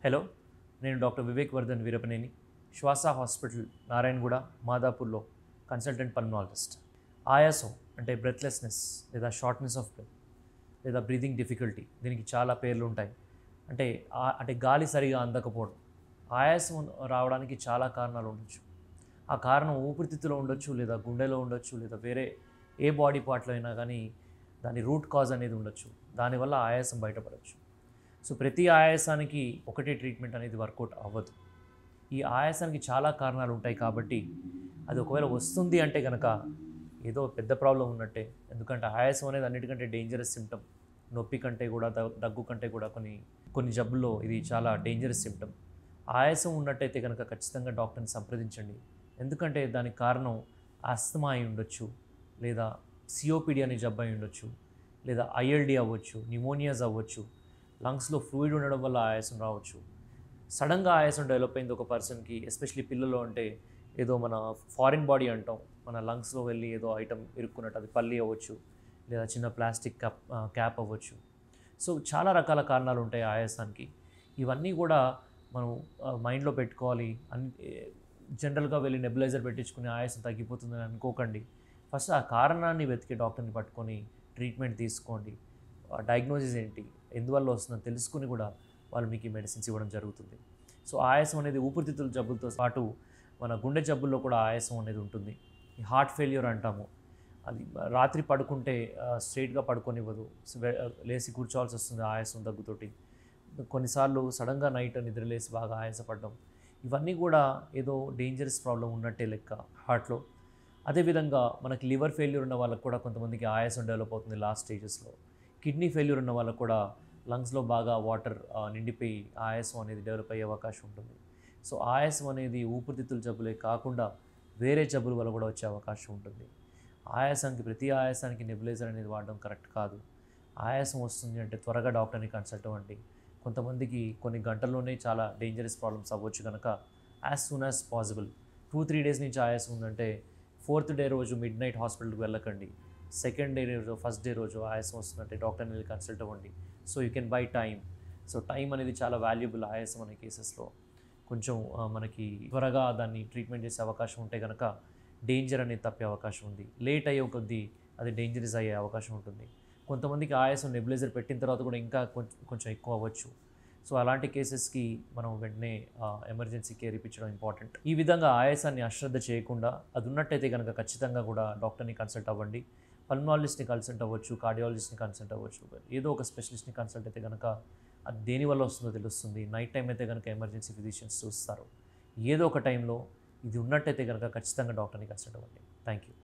hello నేను doctor Vivek Vardhan Veerapaneni Swasa hospital Narayanaguda మాదాపూర్లో consultant pulmonologist ఆయాసం అంటే బ్రెత్లెస్నెస్ లేదా షార్ట్నెస్ ఆఫ్ బ్రెత్ లేదా బ్రీదింగ్ డిఫికల్టీ దీనికి చాలా పేర్లు ఉంటాయి అంటే ఆ- అంటే గాలి సరిగా అందకపోవడం ఆయాసం రావడానికి చాలా కారణాలు ఉండొచ్చు ఆ కారణం ఊపిరితిత్తులో ఉండొచ్చు లేదా గుండెలో ఉండొచ్చు లేదా వేరే ఏ బాడీ పార్ట్లో అయినా కానీ దాని రూట్ కాజ్ అనేది ఉండొచ్చు దానివల్ల ఆయాసం బయటపడవచ్చు సో ప్రతి ఆయాసానికి ఒకటే ట్రీట్మెంట్ అనేది వర్కౌట్ అవ్వదు ఈ ఆయాసానికి చాలా కారణాలు ఉంటాయి కాబట్టి అది ఒకవేళ వస్తుంది అంటే కనుక ఏదో పెద్ద ప్రాబ్లం ఉన్నట్టే ఎందుకంటే ఆయాసం అనేది అన్నిటికంటే డేంజరస్ సిమ్టమ్ నొప్పి కంటే కూడా దగ్- దగ్గు కంటే కూడా కొన్ని కొన్ని జబ్బుల్లో ఇది చాలా డేంజరస్ సిమ్టమ్ ఆయాసం ఉన్నట్టయితే కనుక ఖచ్చితంగా డాక్టర్ని సంప్రదించండి ఎందుకంటే దానికి కారణం ఆస్తమా అయి ఉండొచ్చు లేదా సిఓపిడి అనే జబ్బు అయి ఉండొచ్చు లేదా ఐఎల్డి అవ్వచ్చు న్యూమోనియాస్ అవ్వచ్చు లంగ్స్లో ఫ్లూయిడ్ ఉండడం వల్ల ఆయాసం రావచ్చు సడన్గా ఆయాసం డెవలప్ అయింది ఒక పర్సన్కి ఎస్పెషలీ పిల్లలు అంటే ఏదో మన ఫారిన్ బాడీ అంటాం మన లంగ్స్లో వెళ్ళి ఏదో ఐటమ్ ఇరుక్కున్నట్టు అది పల్లి అవ్వచ్చు లేదా చిన్న ప్లాస్టిక్ క్యాప్ క్యాప్ అవ్వచ్చు సో చాలా రకాల కారణాలు ఉంటాయి ఆయాసానికి ఇవన్నీ కూడా మనం మైండ్లో పెట్టుకోవాలి అన్ని జనరల్గా వెళ్ళి నెబులైజర్ పెట్టించుకుని ఆయాసం తగ్గిపోతుందని అనుకోకండి ఫస్ట్ ఆ కారణాన్ని వెతికి డాక్టర్ని పట్టుకొని ట్రీట్మెంట్ తీసుకోండి డయాగ్నోసిస్ ఏంటి ఎందువల్ల వస్తుందని తెలుసుకుని కూడా వాళ్ళు మీకు ఈ మెడిసిన్స్ ఇవ్వడం జరుగుతుంది సో ఆయాసం అనేది ఊపిరితిత్తుల జబ్బులతో పాటు మన గుండె జబ్బుల్లో కూడా ఆయాసం అనేది ఉంటుంది ఈ హార్ట్ ఫెయిల్యూర్ అంటాము అది రాత్రి పడుకుంటే స్ట్రైట్గా పడుకోనివ్వదు వె- లేచి కూర్చోవాల్సి వస్తుంది ఆయాసం దగ్గుతోటి కొన్నిసార్లు సడన్గా నైట్ నిద్రలేసి బాగా ఆయాసపడడం ఇవన్నీ కూడా ఏదో డేంజరస్ ప్రాబ్లం ఉన్నట్టే లెక్క హార్ట్లో అదేవిధంగా మనకి లివర్ ఫెయిల్యూర్ ఉన్న వాళ్ళకి కూడా కొంతమందికి ఆయాసం డెవలప్ అవుతుంది లాస్ట్ స్టేజెస్లో కిడ్నీ ఫెయిల్యూర్ ఉన్న వాళ్ళకు కూడా లంగ్స్లో బాగా వాటర్ నిండిపోయి ఆయాసం అనేది డెవలప్ అయ్యే అవకాశం ఉంటుంది సో ఆయాసం అనేది ఊపిరితిత్తుల జబ్బులే కాకుండా వేరే జబ్బుల వల్ల కూడా వచ్చే అవకాశం ఉంటుంది ఆయాసానికి ప్రతి ఆయాసానికి నెబులైజర్ అనేది వాడడం కరెక్ట్ కాదు ఆయాసం వస్తుంది అంటే త్వరగా డాక్టర్ని కన్సల్ట్ అవ్వండి కొంతమందికి కొన్ని గంటల్లోనే చాలా డేంజరస్ ప్రాబ్లమ్స్ అవ్వచ్చు కనుక as soon as possible two three days నుంచి ఆయాసం ఉందంటే ఫోర్త్ డే రోజు మిడ్ నైట్ హాస్పిటల్కి వెళ్ళకండి సెకండ్ డే రోజు ఫస్ట్ డే రోజు ఆయాసం వస్తుందంటే డాక్టర్ని వెళ్ళి కన్సల్ట్ అవ్వండి so you can buy time so time అనేది చాలా వాల్యుబుల్ ఆయాసం అనే కేసెస్లో కొంచెం ఆ, మనకి త్వరగా దాన్ని ట్రీట్మెంట్ చేసే అవకాశం ఉంటే కనుక డేంజర్ అనేది తప్పే అవకాశం ఉంది లేట్ అయ్యే కొద్దీ అది డేంజరస్ అయ్యే అవకాశం ఉంటుంది కొంతమందికి ఆయాసం నెబులైజర్ పెట్టిన తర్వాత కూడా ఇంకా కొంచెం కొంచెం ఎక్కువ అవ్వచ్చు సో అలాంటి కేసెస్కి మనం వెంటనే ఎమర్జెన్సీ కేర్ ఇప్పించడం ఇంపార్టెంట్ ఈ విధంగా ఆయాసాన్ని అశ్రద్ధ చేయకుండా అది ఉన్నట్టయితే కనుక ఖచ్చితంగా కూడా డాక్టర్ని కన్సల్ట్ అవ్వండి పల్మనాలజిస్ట్ని కన్సల్ట్ అవ్వచ్చు కార్డియాలజిస్ట్ని కన్సల్ట్ అవ్వచ్చు ఏదో ఒక స్పెషలిస్ట్ని కన్సల్ట్ అయితే కనుక అది దేని వల్ల వస్తుందో తెలుస్తుంది నైట్ టైం అయితే కనుక ఎమర్జెన్సీ ఫిజిషియన్స్ చూస్తారు ఏదో ఒక టైంలో ఇది ఉన్నట్టయితే కనుక ఖచ్చితంగా డాక్టర్ని కన్సల్ట్ అవ్వండి థ్యాంక్ యూ